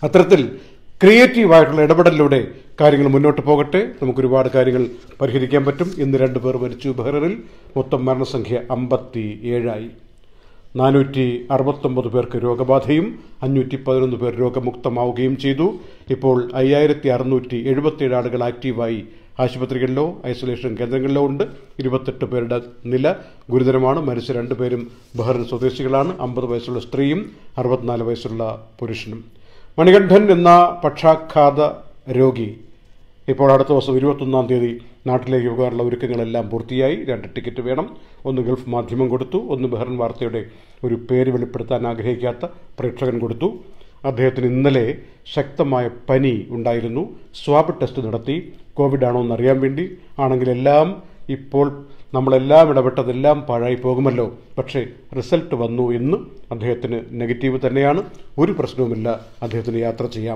അത്തരത്തിൽ ക്രിയേറ്റീവായിട്ടുള്ള ഇടപെടലിലൂടെ കാര്യങ്ങൾ മുന്നോട്ട് പോകട്ടെ നമുക്ക് ഒരുപാട് കാര്യങ്ങൾ പരിഹരിക്കാൻ പറ്റും ഇന്ന് രണ്ട് പേർ മരിച്ചു ബഹ്റിനിൽ മൊത്തം മരണസംഖ്യ അമ്പത്തി ഏഴായി നാനൂറ്റി അറുപത്തൊമ്പത് പേർക്ക് രോഗബാധയും അഞ്ഞൂറ്റി പതിനൊന്ന് പേർ രോഗമുക്തമാവുകയും ചെയ്തു ഇപ്പോൾ അയ്യായിരത്തി അറുന്നൂറ്റി എഴുപത്തിയേഴ് ആളുകൾ ആക്റ്റീവായി ആശുപത്രികളിലോ ഐസൊലേഷൻ കേന്ദ്രങ്ങളിലോ ഉണ്ട് ഇരുപത്തെട്ട് പേരുടെ നില ഗുരുതരമാണ് മരിച്ച രണ്ടുപേരും ബഹ്റിൻ സ്വദേശികളാണ് അമ്പത് വയസ്സുള്ള സ്ത്രീയും അറുപത്തിനാല് വയസ്സുള്ള പുരുഷനും മണികണ്ഠൻ എന്ന പക്ഷാഘാത രോഗി ഇപ്പോൾ അടുത്ത ദിവസം ഇരുപത്തൊന്നാം തീയതി നാട്ടിലേക്ക് പോകാനുള്ള ഒരുക്കങ്ങളെല്ലാം പൂർത്തിയായി രണ്ട് ടിക്കറ്റ് വേണം ഒന്ന് ഗൾഫ് മാധ്യമം കൊടുത്തു ഒന്ന് ബഹ്റൻ വാർത്തയുടെ ഒരു പേര് വെളിപ്പെടുത്താൻ ആഗ്രഹിക്കാത്ത പ്രേക്ഷകൻ കൊടുത്തു അദ്ദേഹത്തിന് ഇന്നലെ ശക്തമായ പനി ഉണ്ടായിരുന്നു സ്വാബ് ടെസ്റ്റ് നടത്തി കോവിഡ് ആണോ എന്നറിയാൻ വേണ്ടി ആണെങ്കിൽ എല്ലാം ഇപ്പോൾ നമ്മളെല്ലാം ഇടപെട്ടതെല്ലാം പാഴായി പോകുമല്ലോ പക്ഷേ റിസൾട്ട് വന്നു എന്ന് അദ്ദേഹത്തിന് നെഗറ്റീവ് തന്നെയാണ് ഒരു പ്രശ്നവുമില്ല അദ്ദേഹത്തിന് യാത്ര ചെയ്യാം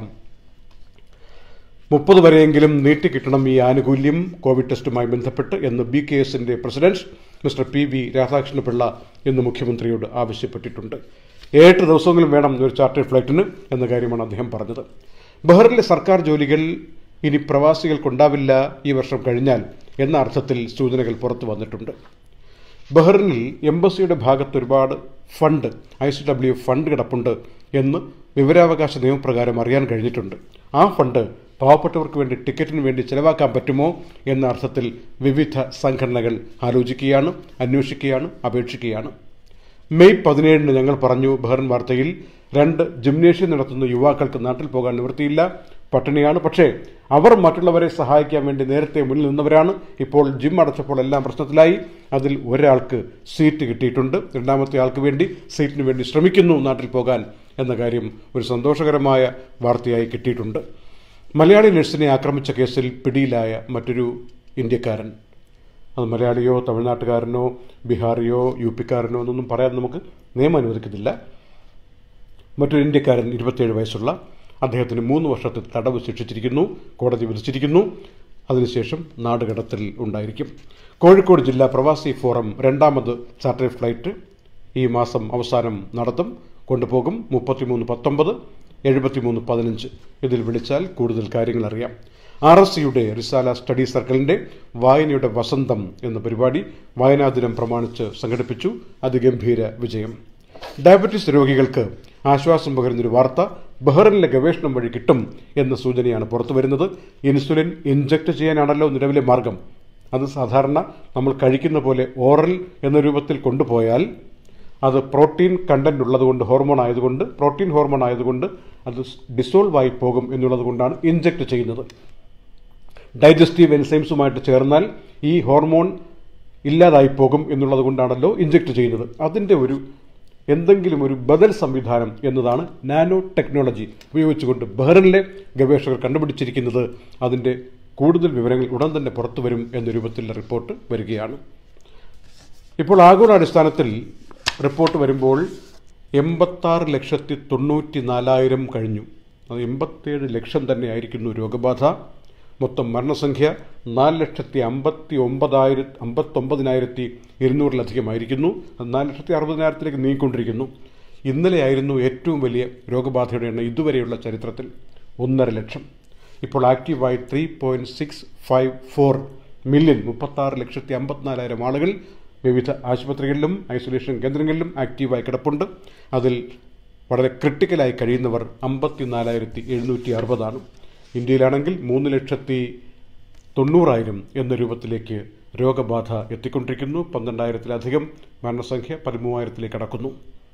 മുപ്പത് വരെയെങ്കിലും നീട്ടിക്കിട്ടണം ഈ ആനുകൂല്യം കോവിഡ് ടെസ്റ്റുമായി ബന്ധപ്പെട്ട് എന്ന് ബി കെ എസിന്റെ president mister P V Radhakrishnapillai ഇന്ന് മുഖ്യമന്ത്രിയോട് ആവശ്യപ്പെട്ടിട്ടുണ്ട് ഏഴ് ദിവസങ്ങളും വേണം ഒരു ചാർട്ടേഡ് ഫ്ലൈറ്റിന് എന്ന കാര്യമാണ് അദ്ദേഹം പറഞ്ഞത് ബഹ്റിനിലെ സർക്കാർ ജോലികൾ ഇനി പ്രവാസികൾക്കുണ്ടാവില്ല ഈ വർഷം കഴിഞ്ഞാൽ എന്ന അർത്ഥത്തിൽ സൂചനകൾ പുറത്തു വന്നിട്ടുണ്ട് ബഹ്റിനിൽ എംബസിയുടെ ഭാഗത്ത് ഒരുപാട് fund I C W fund കിടപ്പുണ്ട് എന്ന് വിവരാവകാശ നിയമപ്രകാരം അറിയാൻ കഴിഞ്ഞിട്ടുണ്ട് ആ ഫണ്ട് പാവപ്പെട്ടവർക്ക് വേണ്ടി ടിക്കറ്റിന് വേണ്ടി ചെലവാക്കാൻ പറ്റുമോ എന്ന അർത്ഥത്തിൽ വിവിധ സംഘടനകൾ ആലോചിക്കുകയാണ് അന്വേഷിക്കുകയാണ് അപേക്ഷിക്കുകയാണ് മെയ് പതിനേഴിന് ഞങ്ങൾ പറഞ്ഞു ബഹ്റിൻ വാർത്തയിൽ രണ്ട് ജിംനേഷ്യം നടത്തുന്ന യുവാക്കൾക്ക് നാട്ടിൽ പോകാൻ നിവൃത്തിയില്ല പട്ടിണിയാണ് പക്ഷേ അവർ മറ്റുള്ളവരെ സഹായിക്കാൻ വേണ്ടി നേരത്തെ മുന്നിൽ നിന്നവരാണ് ഇപ്പോൾ ജിം അടച്ചപ്പോൾ എല്ലാം പ്രശ്നത്തിലായി അതിൽ ഒരാൾക്ക് സീറ്റ് കിട്ടിയിട്ടുണ്ട് രണ്ടാമത്തെ ആൾക്ക് വേണ്ടി സീറ്റിന് വേണ്ടി ശ്രമിക്കുന്നു നാട്ടിൽ പോകാൻ എന്ന കാര്യം ഒരു സന്തോഷകരമായ വാർത്തയായി കിട്ടിയിട്ടുണ്ട് മലയാളി നഴ്സിനെ ആക്രമിച്ച കേസിൽ പിടിയിലായ മറ്റൊരു ഇന്ത്യക്കാരൻ അത് മലയാളിയോ തമിഴ്നാട്ടുകാരനോ ബീഹാറിയോ യു പിക്കാരനോ എന്നൊന്നും പറയാൻ നമുക്ക് നിയമം അനുവദിക്കുന്നില്ല മറ്റൊരു ഇന്ത്യക്കാരൻ ഇരുപത്തിയേഴ് വയസ്സുള്ള അദ്ദേഹത്തിന് മൂന്ന് വർഷത്തെ തടവ് ശിക്ഷിച്ചിരിക്കുന്നു കോടതി വിധിച്ചിരിക്കുന്നു അതിനുശേഷം നാടുകടത്തൽ ഉണ്ടായിരിക്കും കോഴിക്കോട് ജില്ലാ പ്രവാസി ഫോറം രണ്ടാമത് ചാർട്ടർ ഫ്ലൈറ്റ് ഈ മാസം അവസാനം നടത്തും കൊണ്ടുപോകും മുപ്പത്തിമൂന്ന് പത്തൊമ്പത് എഴുപത്തിമൂന്ന് പതിനഞ്ച് ഇതിൽ വിളിച്ചാൽ കൂടുതൽ കാര്യങ്ങൾ അറിയാം ആർ എസ് സിയുടെ റിസാല സ്റ്റഡി സർക്കിളിന്റെ വായനയുടെ വസന്തം എന്ന പരിപാടി വായനാ ദിനം പ്രമാണിച്ച് സംഘടിപ്പിച്ചു അതിഗംഭീര വിജയം ഡയബറ്റീസ് രോഗികൾക്ക് ആശ്വാസം പകരുന്നൊരു വാർത്ത ബഹ്റിനിലെ ഗവേഷണം വഴി കിട്ടും എന്ന സൂചനയാണ് പുറത്തുവരുന്നത് ഇൻസുലിൻ ഇൻജക്ട് ചെയ്യാനാണല്ലോ നിലവിലെ മാർഗം അത് സാധാരണ നമ്മൾ കഴിക്കുന്ന പോലെ ഓറൽ എന്ന രൂപത്തിൽ കൊണ്ടുപോയാൽ അത് പ്രോട്ടീൻ കണ്ടന്റ് ഉള്ളതുകൊണ്ട് ഹോർമോൺ ആയതുകൊണ്ട് പ്രോട്ടീൻ ഹോർമോൺ ആയതുകൊണ്ട് അത് ഡിസോൾവ് ആയി പോകും എന്നുള്ളത് കൊണ്ടാണ് ഇൻജക്ട് ചെയ്യുന്നത് ഡൈജസ്റ്റീവ് എൻസൈംസുമായിട്ട് ചേർന്നാൽ ഈ ഹോർമോൺ ഇല്ലാതായി പോകും എന്നുള്ളത് കൊണ്ടാണല്ലോ ഇൻജക്ട് ചെയ്യുന്നത് അതിൻ്റെ ഒരു എന്തെങ്കിലും ഒരു ബദൽ സംവിധാനം എന്നതാണ് നാനോ ടെക്നോളജി ഉപയോഗിച്ചുകൊണ്ട് ബഹ്റിനിലെ ഗവേഷകർ കണ്ടുപിടിച്ചിരിക്കുന്നത് അതിൻ്റെ കൂടുതൽ വിവരങ്ങൾ ഉടൻ തന്നെ പുറത്തു വരും എന്ന രൂപത്തിലുള്ള റിപ്പോർട്ട് വരികയാണ് ഇപ്പോൾ ആഗോളാടിസ്ഥാനത്തിൽ റിപ്പോർട്ട് വരുമ്പോൾ എൺപത്താറ് ലക്ഷത്തി തൊണ്ണൂറ്റി നാലായിരം കഴിഞ്ഞു അത് എൺപത്തേഴ് ലക്ഷം തന്നെ ആയിരിക്കുന്നു രോഗബാധ മൊത്തം മരണസംഖ്യ നാല് ലക്ഷത്തി അമ്പത്തി ഒമ്പതായിരത്തി അമ്പത്തൊമ്പതിനായിരത്തി ഇരുന്നൂറിലധികമായിരിക്കുന്നു അത് നാല് ലക്ഷത്തി അറുപതിനായിരത്തിലേക്ക് നീങ്ങിക്കൊണ്ടിരിക്കുന്നു ഇന്നലെയായിരുന്നു ഏറ്റവും വലിയ രോഗബാധയുടെ എണ്ണം ഇതുവരെയുള്ള ചരിത്രത്തിൽ ഒന്നര ലക്ഷം ഇപ്പോൾ ആക്റ്റീവായി three point six five four million മുപ്പത്താറ് ലക്ഷത്തി അമ്പത്തിനാലായിരം ആളുകൾ വിവിധ ആശുപത്രികളിലും ഐസൊലേഷൻ കേന്ദ്രങ്ങളിലും ആക്റ്റീവായി കിടപ്പുണ്ട് അതിൽ വളരെ ക്രിട്ടിക്കലായി കഴിയുന്നവർ അമ്പത്തിനാലായിരത്തി എഴുന്നൂറ്റി അറുപതാണ് ഇന്ത്യയിലാണെങ്കിൽ മൂന്ന് ലക്ഷത്തി തൊണ്ണൂറായിരം എന്ന രൂപത്തിലേക്ക് രോഗബാധ എത്തിക്കൊണ്ടിരിക്കുന്നു പന്ത്രണ്ടായിരത്തിലധികം മരണസംഖ്യ പതിമൂവായിരത്തിലേക്ക് കടക്കുന്നു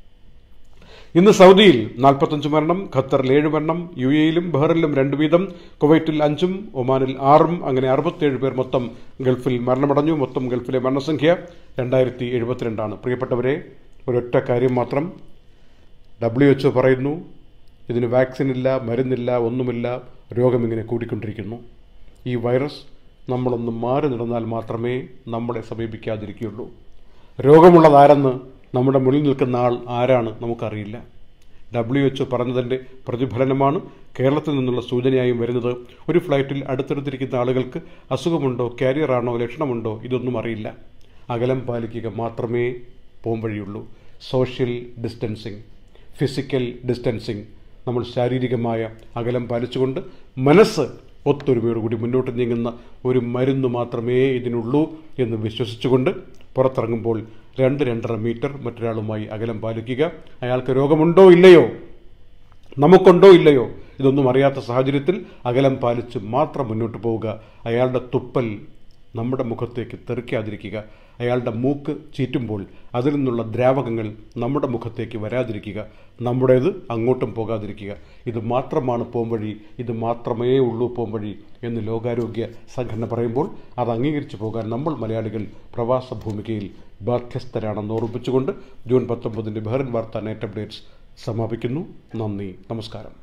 ഇന്ന് സൗദിയിൽ നാൽപ്പത്തഞ്ച് മരണം ഖത്തറിൽ ഏഴ് മരണം യു എയിലും ബഹ്റിനിലും രണ്ട് വീതം കുവൈറ്റിൽ അഞ്ചും ഒമാനിൽ ആറും അങ്ങനെ അറുപത്തേഴ് പേർ മൊത്തം ഗൾഫിൽ മരണമടഞ്ഞു മൊത്തം ഗൾഫിലെ മരണസംഖ്യ രണ്ടായിരത്തി എഴുപത്തിരണ്ടാണ് പ്രിയപ്പെട്ടവരെ ഒരൊറ്റ കാര്യം മാത്രം ഡബ്ല്യു എച്ച് പറയുന്നു ഇതിന് വാക്സിൻ ഇല്ല മരുന്നില്ല ഒന്നുമില്ല രോഗമിങ്ങനെ കൂടിക്കൊണ്ടിരിക്കുന്നു ഈ വൈറസ് നമ്മളൊന്ന് മാറി നടന്നാൽ മാത്രമേ നമ്മളെ സമീപിക്കാതിരിക്കുകയുള്ളൂ രോഗമുള്ളതാരെന്ന് നമ്മുടെ മുന്നിൽ നിൽക്കുന്ന ആൾ ആരാണ് നമുക്കറിയില്ല ഡബ്ല്യു എച്ച് പറഞ്ഞതിൻ്റെ പ്രതിഫലനമാണ് കേരളത്തിൽ നിന്നുള്ള സൂചനയായും വരുന്നത് ഒരു ഫ്ലൈറ്റിൽ അടുത്തടുത്തിരിക്കുന്ന ആളുകൾക്ക് അസുഖമുണ്ടോ കാരിയറാണോ ലക്ഷണമുണ്ടോ ഇതൊന്നും അറിയില്ല അകലം പാലിക്കുക മാത്രമേ പോംവഴിയുള്ളൂ സോഷ്യൽ ഡിസ്റ്റൻസിങ് ഫിസിക്കൽ ഡിസ്റ്റൻസിങ് നമ്മൾ ശാരീരികമായ അകലം പാലിച്ചുകൊണ്ട് മനസ്സ് ഒത്തൊരുമയോടുകൂടി മുന്നോട്ട് നീങ്ങുന്ന ഒരു മരുന്ന് മാത്രമേ ഇതിനുള്ളൂ എന്ന് വിശ്വസിച്ചുകൊണ്ട് പുറത്തിറങ്ങുമ്പോൾ രണ്ട് രണ്ടര മീറ്റർ മറ്റൊരാളുമായി അകലം പാലിക്കുക അയാൾക്ക് രോഗമുണ്ടോ ഇല്ലയോ നമുക്കുണ്ടോ ഇല്ലയോ ഇതൊന്നും അറിയാത്ത സാഹചര്യത്തിൽ അകലം പാലിച്ച് മാത്രം മുന്നോട്ട് പോവുക അയാളുടെ തുപ്പൽ നമ്മുടെ മുഖത്തേക്ക് തെറിക്കാതിരിക്കുക അയാളുടെ മൂക്ക് ചീറ്റുമ്പോൾ അതിൽ നിന്നുള്ള ദ്രാവകങ്ങൾ നമ്മുടെ മുഖത്തേക്ക് വരാതിരിക്കുക നമ്മുടേത് അങ്ങോട്ടും പോകാതിരിക്കുക ഇത് മാത്രമാണ് പോംവഴി ഇത് മാത്രമേ ഉള്ളൂ പോംവഴി എന്ന് ലോകാരോഗ്യ സംഘടന പറയുമ്പോൾ അത് അംഗീകരിച്ചു പോകാൻ നമ്മൾ മലയാളികൾ പ്രവാസ ഭൂമികയിൽ ബാധ്യസ്ഥരാണെന്ന് ഓർമ്മിപ്പിച്ചുകൊണ്ട് ജൂൺ പത്തൊമ്പതിൻ്റെ ബഹ്റിൻ വാർത്ത നൈറ്റ് അപ്ഡേറ്റ്സ് സമാപിക്കുന്നു നന്ദി നമസ്കാരം